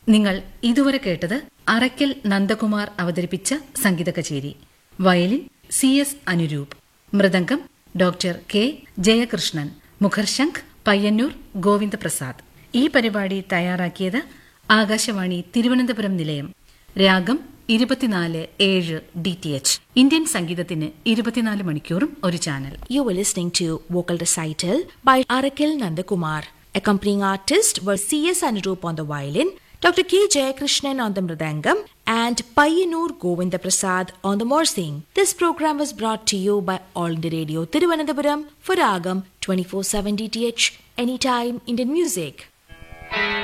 നിങ്ങൾ ഇതുവരെ കേട്ടത് അറയ്ക്കൽ നന്ദകുമാർ അവതരിപ്പിച്ച സംഗീത കച്ചേരി violin C S Anuroop mridangam doctor K Jayakrishnan മുഖർശംഖ് പയ്യന്നൂർ ഗോവിന്ദപ്രസാദ് ഈ പരിപാടി തയ്യാറാക്കിയത് ആകാശവാണി തിരുവനന്തപുരം നിലയം രാഗം ഇരുപത്തിനാല് ഏഴ് ഡി ടി എച്ച് ഇന്ത്യൻ സംഗീതത്തിന് ഇരുപത്തിനാല് മണിക്കൂറും ഒരു channel You were listening to vocal recital by Arakil Nandakumar. Accompanying artists were C.S. Anurup on the violin, Dr. K. Jayakrishnan on the mridangam, and Payyanur Govinda Prasad on the morsing. This program was brought to you by All India Radio Tiruvananthapuram for Ragam 24/7 DTH Anytime Indian Music.